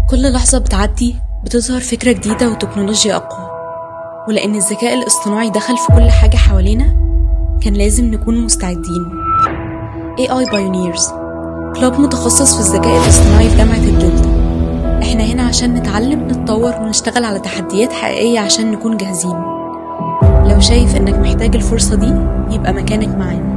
كل لحظة بتعدي بتظهر فكرة جديدة وتكنولوجيا أقوى ولأن الذكاء الاصطناعي دخل في كل حاجة حوالينا كان لازم نكون مستعدين AI Pioneers كلاب متخصص في الذكاء الاصطناعي في جامعة الدلتا احنا هنا عشان نتعلم نتطور ونشتغل على تحديات حقيقية عشان نكون جاهزين لو شايف انك محتاج الفرصة دي يبقى مكانك معانا